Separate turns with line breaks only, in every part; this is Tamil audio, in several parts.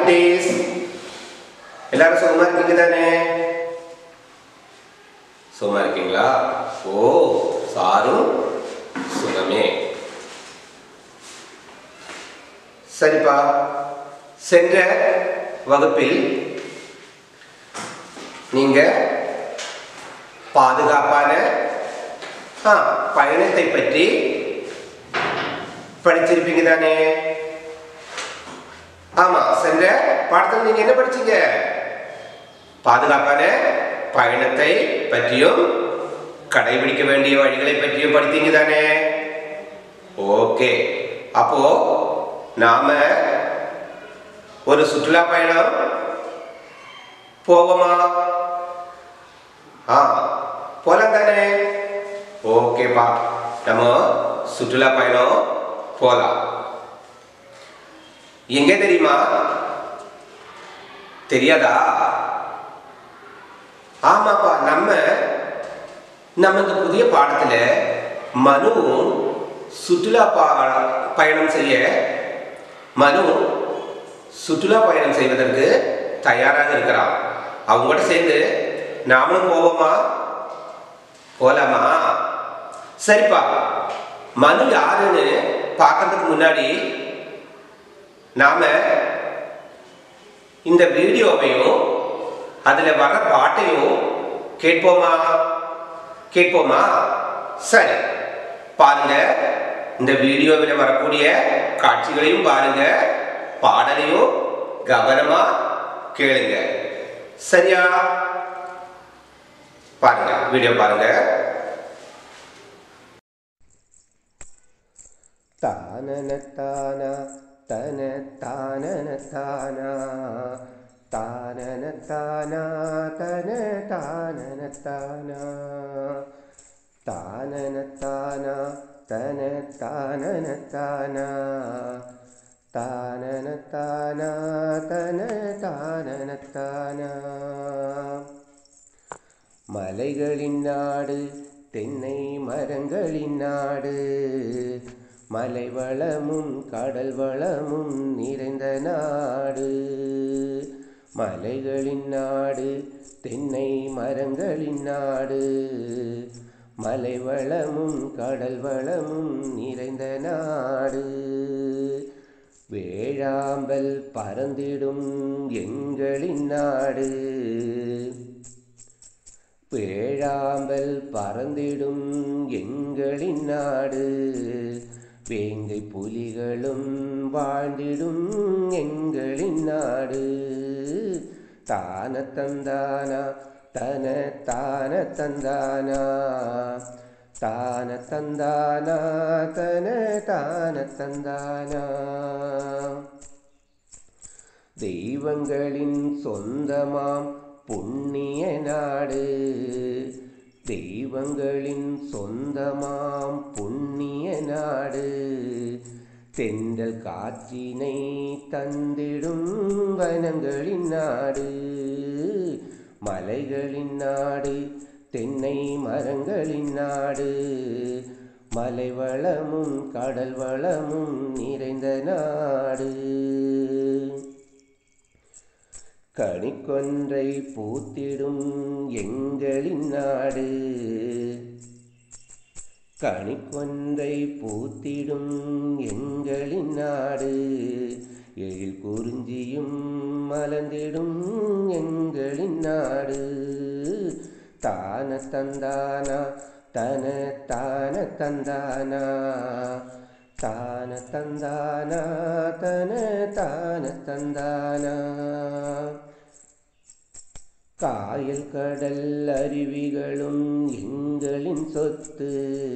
குட்டீஸ் எல்லாரும் சுகமா இருக்கீங்க தானே சுகமா இருக்கீங்களா ஓ சாரும் சுகமே சரிப்பா சென்ற வகுப்பில் நீங்க பாதுகாப்பான ஆ, பயணத்தை பற்றி படிச்சிருப்பீங்க தானே ஆமா சென்ற பாடத்தில் நீங்க என்ன படிச்சீங்க பாதுகாப்பான பயணத்தை பற்றியும் கடைபிடிக்க வேண்டிய வழிகளை பற்றியும் படித்தீங்க தானே ஓகே அப்போ நாம ஒரு சுற்றுலா பயணம் போவோமா ஆ போலாம் தானே ஓகேப்பா நம்ம சுற்றுலா பயணம் போலாம் எங்க தெரியுமா தெரியாதா ஆமாப்பா நம்ம நம்ம இந்த புதிய பாடத்துல மனுவும் சுற்றுலா பா- பயணம் செய்ய மனு சுற்றுலா பயணம் செய்வதற்கு தயாராக இருக்கிறான் அவங்களோட சேர்ந்து நாமளும் போவோமா போலாமா சரிப்பா மனு யாருன்னு பார்க்கறதுக்கு முன்னாடி நாம இந்த வீடியோவையும் அதுல வர பாட்டையும் கேட்போமா கேட்போமா சரி பாருங்க இந்த வீடியோவில் வரக்கூடிய காட்சிகளையும் பாருங்க பாடலையும் கவனமா கேளுங்க சரியா பாருங்க வீடியோ பாருங்க தானன தன தானன தானா தானன தானா தன தானன தானா தானன தானா தன தானன தானா தானன தானா தன தானன தானா மலைகளின் நாடு தென்னை மரங்களின் நாடு மலை வளமும் கடல் வளமும் நிறைந்த நாடு மலைகளின் நாடு தென்னை மரங்களின் நாடு மலை வளமும் கடல் வளமும் நிறைந்த நாடு வேழாம்பல் பறந்திடும் எங்களின் நாடு வேழாம்பல் பறந்திடும் எங்களின் நாடு வேங்கை புலிகளும் வாழ்ந்திடும் எங்களின் நாடு தான தந்தானா தன தான தந்தானா தான தந்தானா தன தான தந்தானா தெய்வங்களின் சொந்தமாம் புண்ணிய நாடு தெய்வங்களின் சொந்தமாம் புண்ணிய நாடு தென்றல் காற்றினை தந்திடும் வனங்களின் நாடு மலைகளின் நாடு தென்னை மரங்களின் நாடு மலை வளமும் கடல் வளமும் நிறைந்த நாடு கனிக்கொன்றை பூத்திடும் எங்களின் நாடு கனிக்கொன்றை பூத்திடும் எங்களின் நாடு எழில் குறிஞ்சியும் மலர்ந்திடும் எங்களின் நாடு தான தந்தானா தன தான தந்தானா தான தந்தானா தன தான தந்தானா காயல் கடல் அருவிகளும் எங்களின் சொத்து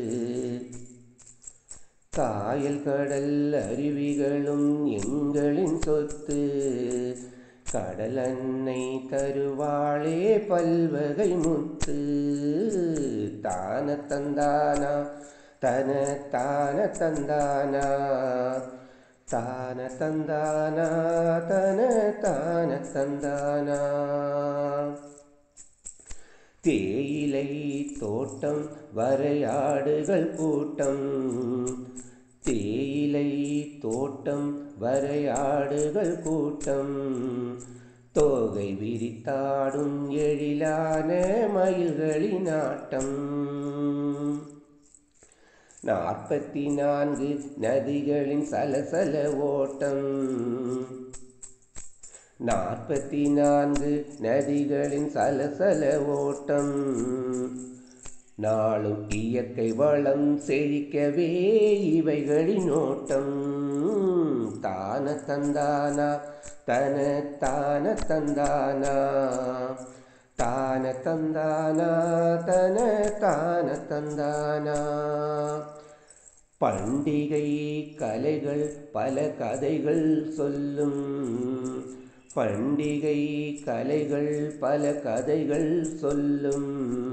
காயல் கடல் அருவிகளும் எங்களின் சொத்து கடல் அன்னை தருவாளே பல்வகை முத்து தான தந்தானா தன தான தந்தானா தான தந்தானா தன தான தந்தானா தேயிலை தோட்டம் வரையாடுகள் கூட்டம் தேயிலை தேயிலை தோட்டம் வரையாடுகள் கூட்டம் தோகை விரித்தாடும் எழிலான மயில்களின் ஆட்டம் நாற்பத்தி நான்கு நதிகளின் சலசல ஓட்டம் நாற்பத்தி நான்கு நதிகளின் சலசல ஓட்டம் நாளும் இயற்கை வளம் செழிக்கவே இவைகளின் ஓட்டம் தான தந்தானா தன தான தந்தானா தான தந்தானா தன தான தந்தானா பண்டிகை கலைகள் பல கதைகள் சொல்லும் பண்டிகை கலைகள் பல கதைகள் சொல்லும்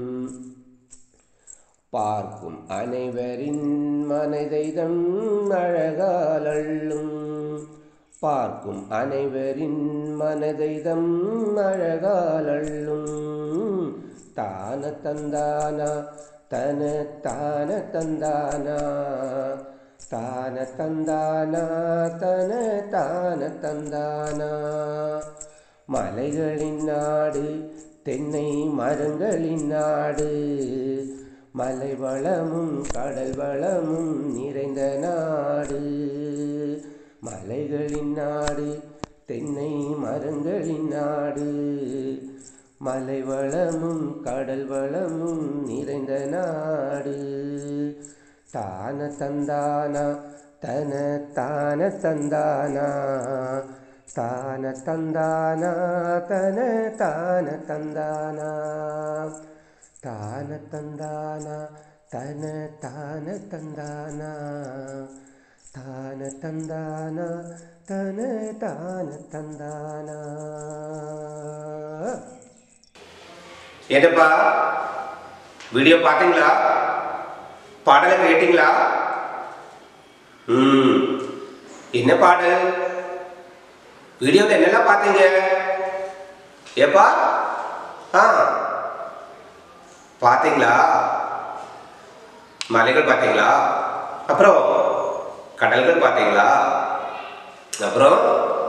பார்க்கும் அனைவரின் மனதைதம் அழகால் அள்ளும் பார்க்கும் அனைவரின் மனதைதம் அழகால் அள்ளும் தான தந்தானா தன தான தந்தானா தான தந்தானா தன தான தந்தானா மலைகளின் நாடு தென்னை மரங்களின் நாடு மலை வளமும் கடல் வளமும் நிறைந்த நாடு மலைகளின் நாடு தென்னை மரங்களின் நாடு மலை வளமும் கடல் வளமும் நிறைந்த நாடு தான தந்தானா தன தான தந்தானா தான தந்தானா தன தான தந்தானா தான தந்தானா தன தான தந்தானா தான தந்தானா தன தான தந்தானா
என்னப்பா வீடியோ பார்த்தீங்களா பாடலை கேட்டீங்களா ம் என்ன பாடல் வீடியோவில் என்னெல்லாம் பார்த்தீங்க ஏப்பா ஆ பார்த்தீங்களா மலைகள் பார்த்தீங்களா அப்புறம் கடல்கள் பார்த்தீங்களா அப்புறம்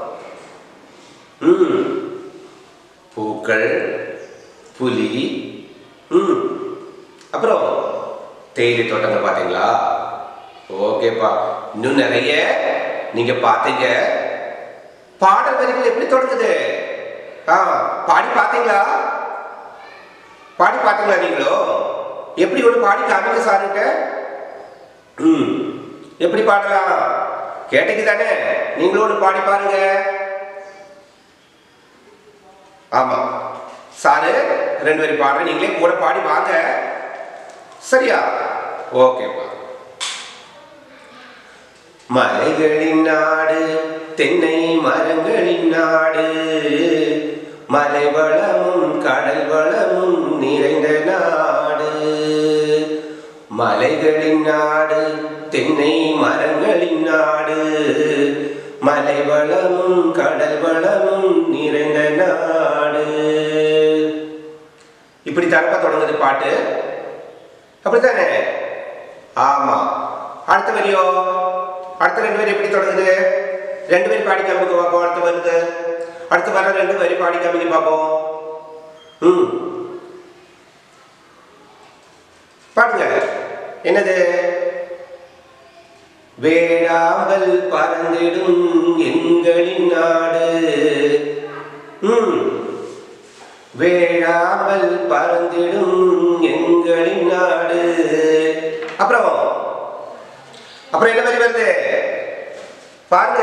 ம் பூக்கள் புலி ம் அப்புறம் தேயிலை தோட்டங்கள் பார்த்தீங்களா ஓகேப்பா இன்னும் நிறைய நீங்க பார்த்தீங்க பாடல் வரிகள் எப்படி தொடங்குது ஆ பாடி பார்த்தீங்களா பாடி பார்த்தீங்களா நீங்களோ எப்படி ஒன்று பாடி காமிங்க சாருங்க ம் எப்படி பாடலாம் கேட்டீங்க தானே நீங்களும் ஒன்று பாடி பாருங்க ஆமா சாரு ரெண்டு பேரும் பாடுறேன் நீங்களே கூட பாடி வாங்க சரியா ஓகேப்பா மலைகளின் நாடு தென்னை மரங்களின் நாடு மலை வளமும் கடல் வளமும் நிறைந்த நாடு மலைகளின் நாடு தென்னை மரங்களின் நாடு மலை வளமும் கடல் வளமும் நிறைந்த நாடு இப்படி தரப்பா தொடங்குது பாட்டு அப்படித்தானே ஆமா அடுத்த வரியோ அடுத்த ரெண்டு வரி எப்படி தொடங்குது ரெண்டு வரி பாடி காமிக்க பார்ப்போம் அடுத்து வருது அடுத்து வர ரெண்டு வரி பாடி காமிக்க பார்ப்போம் ம் பாடுங்க என்னது வேடாமல் பறந்திடும் எங்களின் நாடு ம் வேடாமல் பறந்திடும் எங்களின் நாடு அப்புறம் அப்புறம் என்ன மாதிரி வருது பாருங்க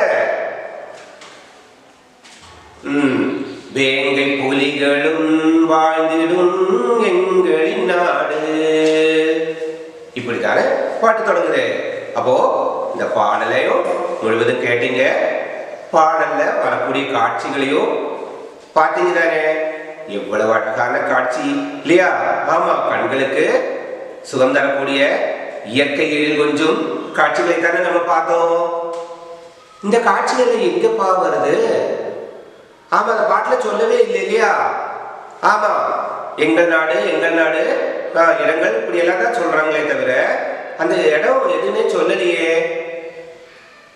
ம் வேங்கை புலிகளும் வாழ்ந்திடும் எங்களின் நாடு இப்படித்தானே பாட்டு தொடங்குது அப்போ இந்த பாடலையும் முழுவதும் கேட்டீங்க பாடல்ல வரக்கூடிய காட்சிகளையும் பார்த்தீங்க தானே எவ்வளவு அழகான காட்சி இல்லையா ஆமா கண்களுக்கு சுகம் தரக்கூடிய இயற்கை எழில் கொஞ்சம் காட்சிகளை தானே நம்ம பார்த்தோம் இந்த காட்சிகள் எங்கப்பா வருது ஆமா அந்த பாட்டுல சொல்லவே இல்லை இல்லையா ஆமா எங்கள் நாடு எங்கள் நாடு ஆ, இடங்கள் இப்படி எல்லாம் தான் சொல்றாங்களே தவிர அந்த இடம் எதுவுமே சொல்லலையே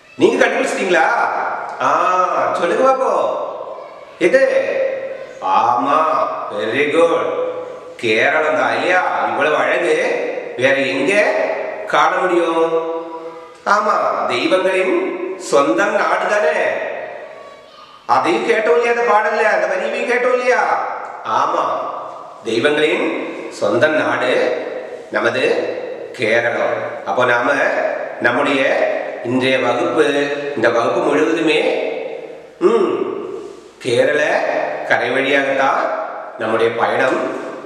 கண்டுபிடிச்சிட்டீங்களா ஆ சொல்லுங்க பாப்போ எது ஆமா வெரி குட் கேரளம் தான் இல்லையா இவ்வளவு அழகு வேற எங்க காண முடியும் ஆமா தெய்வங்களின் சொந்த நாடு தானே அதையும் கேட்டோம் இல்லையா அந்த பாடல்ல அந்த வரியையும் கேட்டோம் இல்லையா ஆமா தெய்வங்களின் சொந்த நாடு நமது கேரளம் அப்போ நாம நம்முடைய இன்றைய வகுப்பு இந்த வகுப்பு முழுவதுமே ம் கேரள கரை வழியாகத்தான் நம்முடைய பயணம்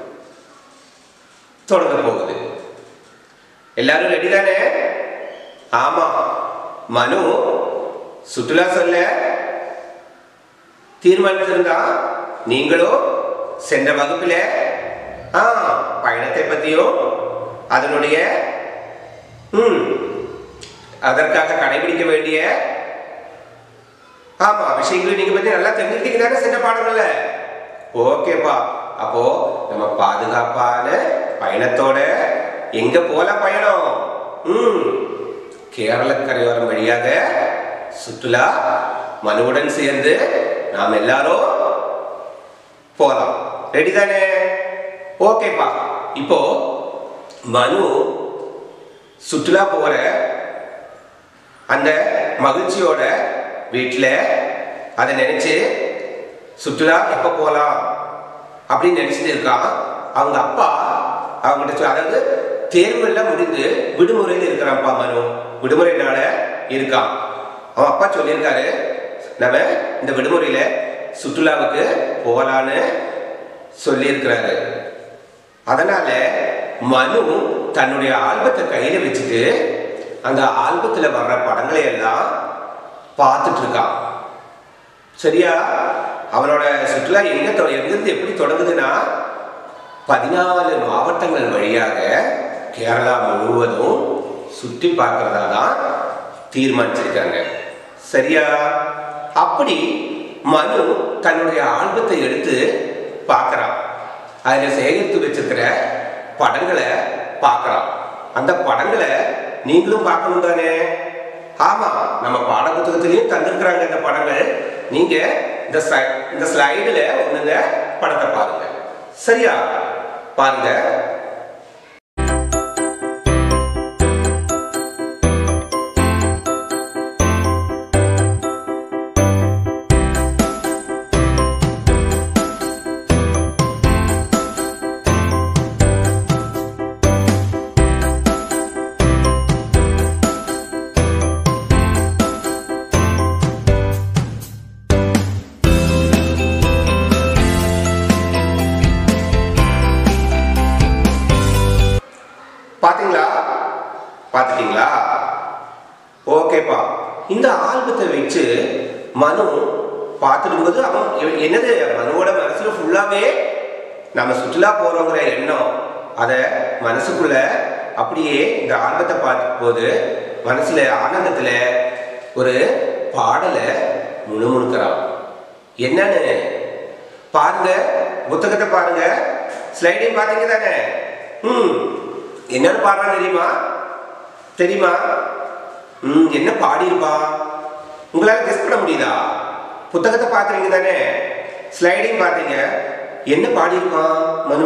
தொடங்க போகுது எல்லாரும் ரெடி தானே ஆமா மனு சுற்றுலா சொல்ல தீர்மானிச்சிருந்தா நீங்களும் சென்ற வகுப்பில் ஆ பயணத்தை பற்றியும் அதனுடைய ம் அதற்காக கடைபிடிக்க வேண்டிய ஆமா விஷயங்களை நீங்க பத்தி நல்லா தெரிஞ்சுக்கிட்டீங்க தானே சென்ற பாடங்கள்ல ஓகேப்பா அப்போ நம்ம பாதுகாப்பான பயணத்தோட எங்க போலாம் பயணம் ம் கேரள கரையோரம் வழியாக சுற்றுலா மனுவுடன் சேர்ந்து நாம் எல்லாரும் போலாம் ரெடி தானே ஓகேப்பா இப்போ மனு சுற்றுலா போற அந்த மகிழ்ச்சியோட வீட்டில் அதை நினைச்சு சுற்றுலா எப்போ போகலாம் அப்படின்னு நினைச்சிட்டு இருக்கான் அவங்க அப்பா அவங்ககிட்ட சொ- அதாவது தேர்வு எல்லாம் முடிந்து விடுமுறையில் இருக்கிறான்ப்பா மனு விடுமுறைனால இருக்கான் அவன் அப்பா சொல்லியிருக்காரு நம்ம இந்த விடுமுறையில சுற்றுலாவுக்கு போகலான்னு சொல்லியிருக்கிறாரு அதனால மனு தன்னுடைய ஆல்பத்தை கையில வச்சுட்டு அந்த ஆல்பத்துல வர்ற படங்களை எல்லாம் பார்த்துட்டு இருக்கான் சரியா அவனோட சுற்றுலா எங்க தொ- எங்கிருந்து எப்படி தொடங்குதுன்னா பதினாலு மாவட்டங்கள் வழியாக கேரளா முழுவதும் சுற்றி பார்க்கறதா தான் தீர்மானிச்சிருக்காங்க சரியா அப்படி மனு தன்னுடைய ஆல்பத்தை எடுத்து பார்க்கறான் அதில் சேகரித்து வச்சிருக்கிற படங்களை பார்க்கறான் அந்த படங்களை நீங்களும் பார்க்கணும் தானே ஆமா நம்ம பாட புத்தகத்திலையும் தந்திருக்கிறாங்க இந்த படங்கள் நீங்க இந்த ஸ்லை- இந்த ஸ்லைடுல ஒண்ணுங்க படத்தை பாருங்க சரியா பாருங்க பாத்தீங்களா பார்த்துட்டீங்களா ஓகேப்பா இந்த ஆல்பத்தை வச்சு மனு பார்த்துடும்போது அவன் எ- என்னது மனுவோட மனசுல ஃபுல்லாவே நம்ம சுற்றுலா போறோங்கிற எண்ணம் அதை மனசுக்குள்ள அப்படியே இந்த ஆல்பத்தை பார்க்கும்போது மனசுல ஆனந்தத்துல ஒரு பாடலை முணுமுணுக்கிறான் என்னன்னு பாருங்க புத்தகத்தை பாருங்க ஸ்லைடையும் பார்த்தீங்க தானே ம் என்னன்னு பாடுறான் தெரியுமா தெரியுமா ம் என்ன பாடியிருப்பா உங்களால கெஸ் பண்ண முடியுதா புத்தகத்தை பார்க்குறீங்க தானே ஸ்லைடையும் பார்த்தீங்க என்ன பாடியிருப்பான் மனு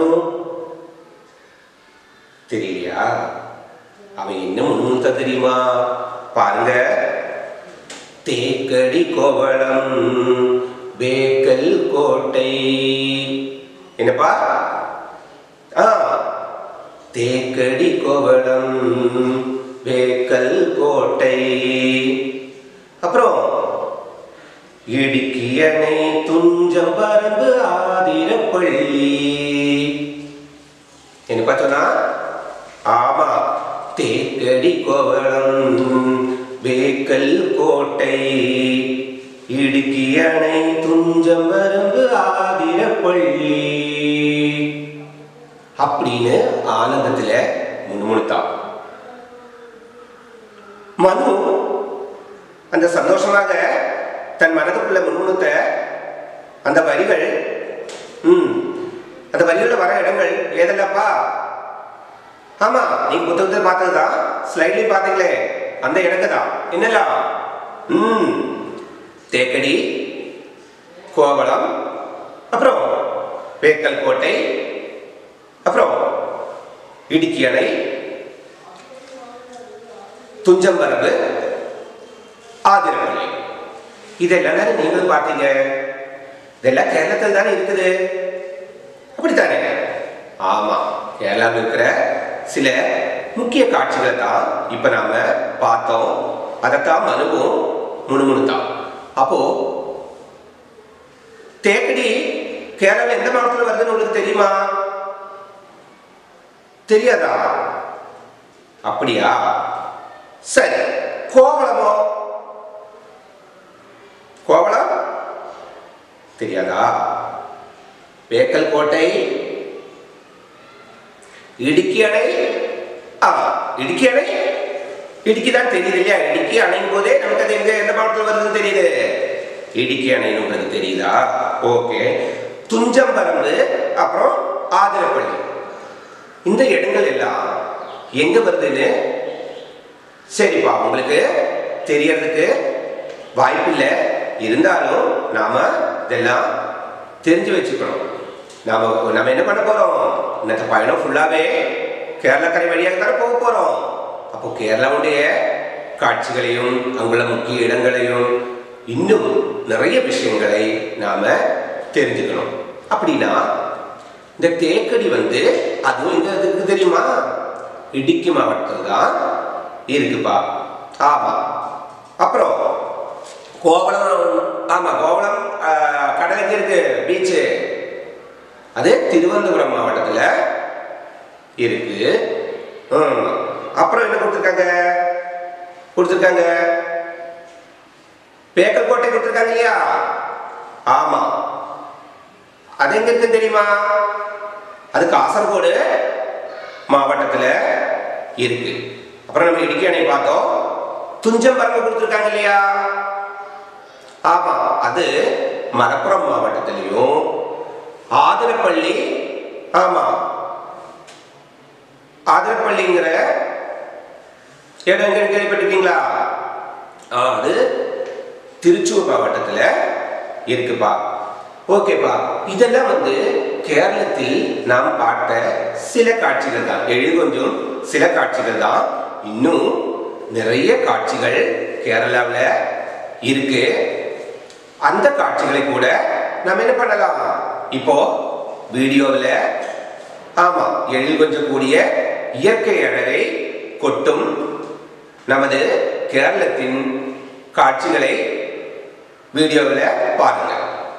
தெரியலையா அவன் என்ன முன்முன்த தெரியுமா பாருங்க தேக்கடி கோவளம் வேக்கல் கோட்டை என்னப்பா ஆ தேக்கடி கோவளம் வேக்கல் கோட்டை அப்புறம் இடுக்கி அணை துஞ்சம் பரம்பு ஆதிரப்பள்ளி என்னப்பா சொன்னா ஆமா தேக்கடி கோவளம் வேக்கல் கோட்டை இடுக்கி அணை துஞ்சம் வரம்பு ஆதிரப்பள்ளி அப்படின்னு ஆனந்தத்துல முணுமுணுத்தான் மனு அந்த சந்தோஷமாக தன் மனதுக்குள்ள முணுமுணுத்த அந்த வரிகள் ம் அந்த வரிகளில் வர இடங்கள் ஏதல்லப்பா ஆமா நீங்க புத்தகத்தை பார்த்ததுதான் ஸ்லைட்லயும் பார்த்தீங்களே அந்த இடங்க தான் என்னலாம் ம் தேக்கடி கோவளம் அப்புறம் வேக்கல் கோட்டை அப்புறம் இடுக்கி அணை துஞ்சம்பரம்பு ஆதிரப்பள்ளி இதெல்லாம் தானே நீங்களும் பார்த்தீங்க இதெல்லாம் கேரளத்தில் தானே இருக்குது அப்படித்தானே ஆமா கேரளாவில் இருக்கிற சில முக்கிய காட்சிகளை தான் இப்ப நாம பார்த்தோம் அதைத்தான் மனுவும் முணுமுணுத்தான் அப்போ தேக்கடி கேரளா எந்த மாவட்டத்தில் வருதுன்னு உங்களுக்கு தெரியுமா தெரியாதா அப்படியா சரி கோவளமோ கோவளம் தெரியாதா வேக்கல் கோட்டை இடுக்கி அணை ஆ இடுக்கி அணை இடுக்கி தான் தெரியுது இல்லையா இடுக்கி அணையும் போதே நமக்கு அது எங்க எந்த மாவட்டத்தில் வருதுன்னு தெரியுது இடுக்கி அணைன்னு உங்களுக்கு தெரியுதா ஓகே துஞ்சம்பரம்பு அப்புறம் ஆதிரப்பள்ளி இந்த இடங்கள் எல்லாம் எங்க வருதுன்னு சரிப்பா உங்களுக்கு தெரியறதுக்கு வாய்ப்பில்லை இருந்தாலும் நாம இதெல்லாம் தெரிஞ்சு வச்சுக்கணும் நாம நம்ம என்ன பண்ண போறோம் இன்னத்த பயணம் ஃபுல்லாவே கேரளா கரை வழியாக தானே போக போறோம் அப்போ கேரளாவுடைய காட்சிகளையும் அங்குள்ள முக்கிய இடங்களையும் இன்னும் நிறைய விஷயங்களை நாம தெரிஞ்சுக்கணும் அப்படின்னா இந்த தேக்கடி வந்து அதுவும் எங்க இருக்கு தெரியுமா இடுக்கி மாவட்டத்தில் தான் இருக்குப்பா ஆமா அப்புறம் கோவளம் ஆமா கோவளம் ஆஹ், கடல் எங்க இருக்கு பீச்சு அது திருவனந்தபுரம் மாவட்டத்தில் இருக்கு ம். அப்புறம் என்ன கொடுத்துருக்காங்க கொடுத்துருக்காங்க பேக்கல் கோட்டை கொடுத்துருக்காங்க இல்லையா ஆமா அது எங்க இருக்கு தெரியுமா அது காசர்கோடு மாவட்டத்தில் இருக்கு அப்புறம் நம்ம இடுக்கி அணை பார்த்தோம் துஞ்சம்பரம்பு கொடுத்துருக்காங்க இல்லையா ஆமா அது மலப்புரம் மாவட்டத்திலையும் ஆதிரப்பள்ளி ஆமா ஆதிரப்பள்ளிங்கிற இடம் எங்க கேள்விப்பட்டிருக்கீங்களா ஆ, அது திருச்சூர் மாவட்டத்தில் இருக்குப்பா ஓகேப்பா இதெல்லாம் வந்து கேரளத்தில் நாம் பார்த்த சில காட்சிகள் தான் எழுது கொஞ்சம் சில காட்சிகள் தான் இன்னும் நிறைய காட்சிகள் கேரளாவில் இருக்கு அந்த காட்சிகளை கூட நம்ம என்ன பண்ணலாம் இப்போ வீடியோவில் ஆமா எழில் கொஞ்சம் கூடிய இயற்கை அழகை கொட்டும் நமது கேரளத்தின் காட்சிகளை வீடியோவில் பாருங்க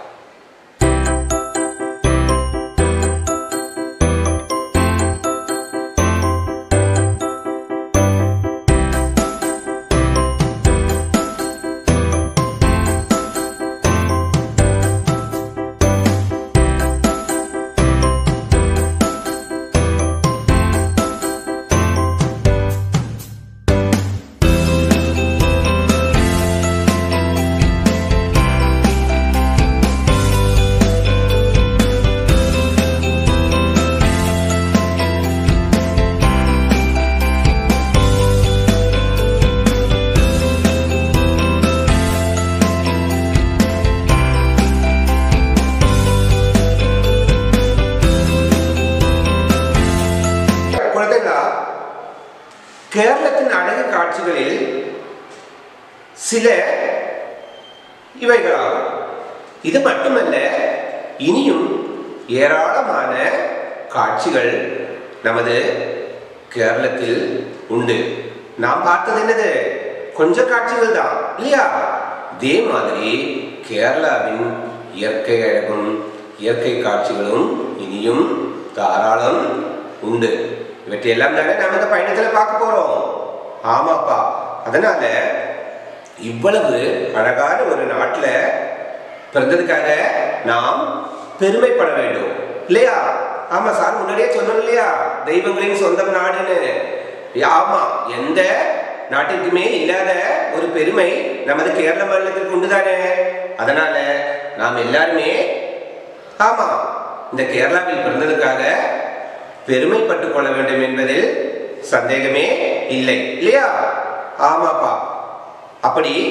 குழந்தைங்களா கேரளத்தின் அழகு காட்சிகளில் சில இவைகளாகும் இது மட்டுமல்ல இனியும் ஏராளமான காட்சிகள் நமது கேரளத்தில் உண்டு நாம் பார்த்தது என்னது கொஞ்சம் காட்சிகள் தான் இல்லையா இதே மாதிரி கேரளாவின் இயற்கை அழகும் இயற்கை காட்சிகளும் இனியும் தாராளம் உண்டு இவற்றையெல்லாம் தானே நம்ம இந்த பயணத்தில் பார்க்க போறோம் ஆமாப்பா அதனால இவ்வளவு அழகான ஒரு நாட்டில் பிறந்ததுக்காக நாம் பெருமைப்பட வேண்டும் இல்லையா ஆமா சார் முன்னாடியே சொன்னோம் இல்லையா தெய்வங்களின் சொந்தம் நாடுன்னு ஆமா எந்த நாட்டிற்குமே இல்லாத ஒரு பெருமை நமது கேரள மாநிலத்திற்கு உண்டுதானே அதனால நாம் எல்லாருமே ஆமா இந்த கேரளாவில் பிறந்ததுக்காக பெருமைப்பட்டுக் கொள்ள வேண்டும் என்பதில் சந்தேகமே இல்லை இல்லையா ஆமாப்பா அப்படி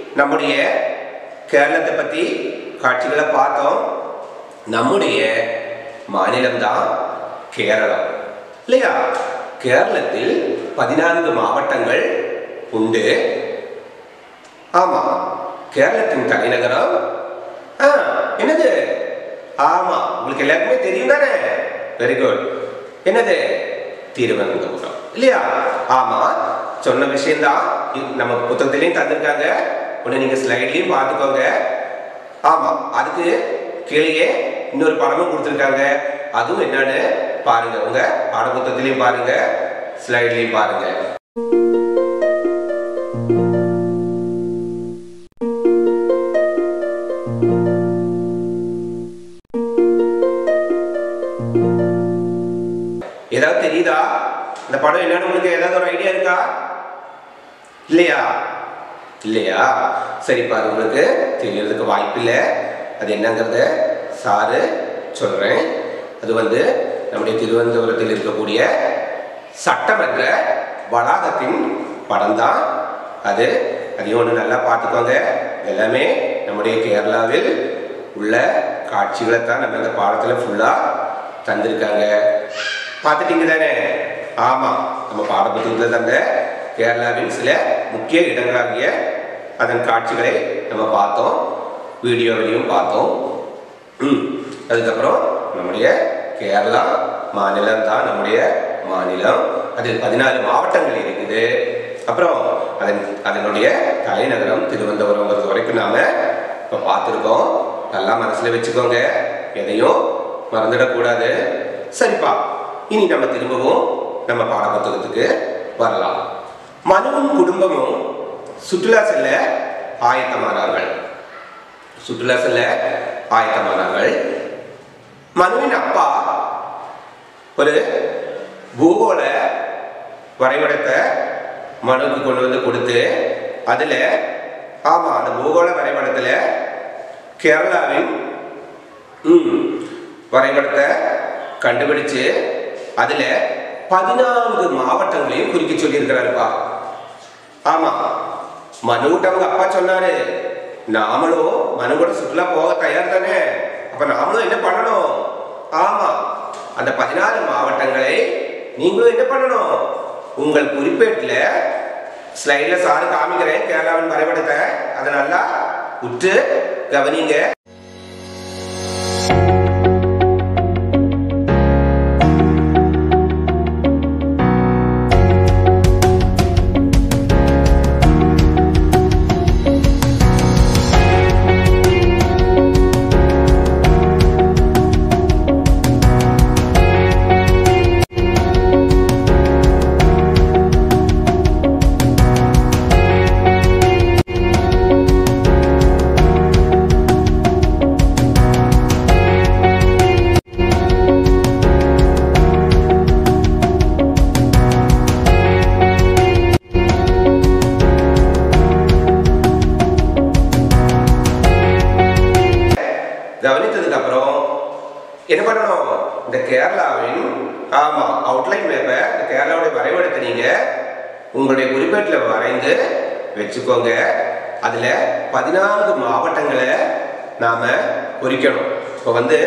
நம்முடைய கேரளத்தை பத்தி காட்சிகளை பார்த்தோம் நம்முடைய மாநிலம்தான் கேரளம் இல்லையா கேரளத்தில் பதினான்கு மாவட்டங்கள் உண்டு ஆமா கேரளத்தின் தலைநகரம் ஆ, என்னது ஆமா உங்களுக்கு எல்லாருக்குமே தெரியும் தானே வெரி குட் என்னது திருவனந்தபுரம் இல்லையா ஆமா சொன்ன விஷயம்தான் இது நம்ம புத்தகத்திலையும் தந்திருக்காங்க ஒன்று நீங்க ஸ்லைட்லையும் பார்த்துக்கோங்க ஆமா அதுக்கு கீழே இன்னொரு படமும் கொடுத்துருக்காங்க அதுவும் என்னன்னு பாருங்க உங்க பாடப்புத்தகத்திலையும் பாருங்க ஸ்லைட்லையும் பாருங்க ஏதாவது தெரியுதா இந்த படம் என்னன்னு உங்களுக்கு ஏதாவது ஒரு ஐடியா இருக்கா இல்லையா இல்லையா சரி பாரு உங்களுக்கு தெரியறதுக்கு வாய்ப்பு இல்லை அது என்னங்கிறத சாரு சொல்றேன் அது வந்து நம்முடைய திருவனந்தபுரத்தில் இருக்கக்கூடிய சட்டமன்ற வளாகத்தின் படம் தான் அது அதையும் ஒன்று நல்லா பார்த்துக்கோங்க எல்லாமே நம்முடைய கேரளாவில் உள்ள காட்சிகளை தான் நம்ம இந்த பாடத்தில் ஃபுல்லாக தந்திருக்காங்க பார்த்துட்டீங்க தானே ஆமாம் நம்ம பாடப்புத்தகத்தில் தந்த கேரளாவின் சில முக்கிய இடங்களாகிய அதன் காட்சிகளை நம்ம பார்த்தோம் வீடியோவிலையும் பார்த்தோம் ம் அதுக்கப்புறம் நம்முடைய கேரளா மாநிலம் தான் நம்முடைய மாநிலம் அதில் பதினாலு மாவட்டங்கள் இருக்குது அப்புறம் அதன் அதனுடைய தலைநகரம் திருவனந்தபுரம்ங்கிறது வரைக்கும் நாம இப்போ பார்த்துருக்கோம் நல்லா மனசுல வச்சுக்கோங்க எதையும் மறந்துடக்கூடாது சரிப்பா இனி நம்ம திரும்பவும் நம்ம பாடப்புத்தகத்துக்கு வரலாம் மனுவும் குடும்பமும் சுற்றுலா செல்ல ஆயத்தமானார்கள் சுற்றுலா செல்ல ஆயத்தமானார்கள் மனுவின் அப்பா ஒரு பூகோள வரைபடத்தை மனுவுக்கு கொண்டு வந்து கொடுத்து அதுல ஆமா அந்த பூகோள வரைபடத்துல கேரளாவின் ம், வரைபடத்தை கண்டுபிடிச்சு அதுல பதினான்கு மாவட்டங்களையும் குறிக்க சொல்லியிருக்கிறாருப்பா ஆமா மனுவிட்ட அவங்க அப்பா சொன்னாரு நாமளும் மனு கூட சுற்றுலா போக தயார் தானே அப்ப நாமளும் என்ன பண்ணணும் ஆமா அந்த பதினாலு மாவட்டங்களை நீங்களும் என்ன பண்ணணும் உங்கள் குறிப்பேட்டுல ஸ்லைட்ல சாரு காமிக்கிறேன் கேரளாவின் வரைபடத்தை அதை நல்லா உற்று கவனிங்க கவனித்ததுக்கு அப்புறம் என்ன பண்ணணும் இந்த கேரளாவின் ஆமா அவுட்லைன் மேப்பை இந்த கேரளாவுடைய வரைபடத்தை நீங்க உங்களுடைய குறிப்பேட்டில் வரைந்து வச்சுக்கோங்க அதுல பதினான்கு மாவட்டங்களை நாம குறிக்கணும் இப்போ வந்து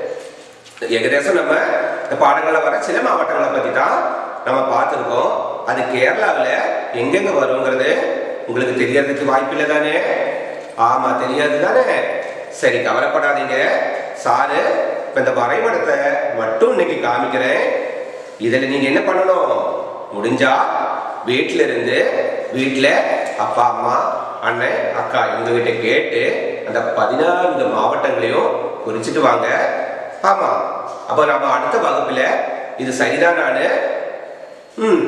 ஏகதேசம் நம்ம இந்த பாடங்களில் வர சில மாவட்டங்களை பற்றி தான் நம்ம பார்த்துருக்கோம் அது கேரளாவில் எங்கெங்க வருங்கிறது உங்களுக்கு தெரியறதுக்கு வாய்ப்பில்லை தானே ஆமா தெரியாது தானே சரி கவலைப்படாதீங்க சாரு இப்போ இந்த வரைபடத்தை மட்டும் இன்னைக்கு காமிக்கிறேன் இதில் நீங்க என்ன பண்ணணும் முடிஞ்சா வீட்டில இருந்து வீட்டில் அப்பா அம்மா அண்ணன் அக்கா இவங்க கிட்ட கேட்டு அந்த பதினான்கு மாவட்டங்களையும் குறிச்சிட்டு வாங்க ஆமா அப்போ நம்ம அடுத்த வகுப்புல இது சரிதான் நான் ம்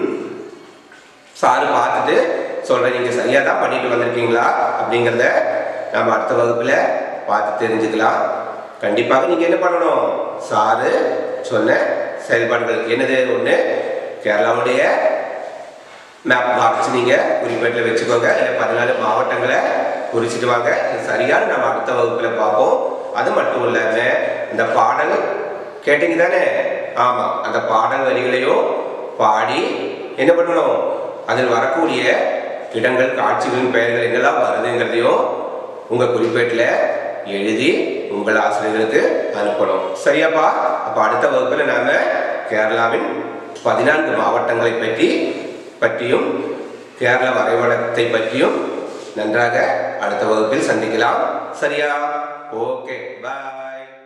சாரு பார்த்துட்டு சொல்றேன் நீங்க சரியா தான் பண்ணிட்டு வந்திருக்கீங்களா அப்படிங்கிறத நம்ம அடுத்த வகுப்புல பார்த்து தெரிஞ்சுக்கலாம் கண்டிப்பாக நீங்க என்ன பண்ணணும் சாரு சொன்ன செயல்பாடுகள் என்னது ஒண்ணு கேரளாவுடைய மேப் வரைச்சு நீங்க குறிப்பேட்டில் வச்சுக்கோங்க இல்லை பதினாலு மாவட்டங்களை குறிச்சிட்டு வாங்க இது சரியான நம்ம அடுத்த வகுப்புல பார்ப்போம் அது மட்டும் இல்லாம இந்த பாடல் கேட்டீங்க தானே ஆமா அந்த பாடல் வரிகளையும் பாடி என்ன பண்ணணும் அதில் வரக்கூடிய இடங்கள் காட்சிகளின் பெயர்கள் என்னெல்லாம் வருதுங்கிறதையும் உங்க குறிப்பேட்டில் எழுதி உங்கள் ஆசிரியர்களுக்கு அனுப்பணும் சரியாப்பா அப்ப அடுத்த வகுப்புல நாம கேரளாவின் பதினான்கு மாவட்டங்களை பற்றி பற்றியும் கேரள வரைபடத்தை பற்றியும் நன்றாக அடுத்த வகுப்பில் சந்திக்கலாம் சரியா ஓகே பாய்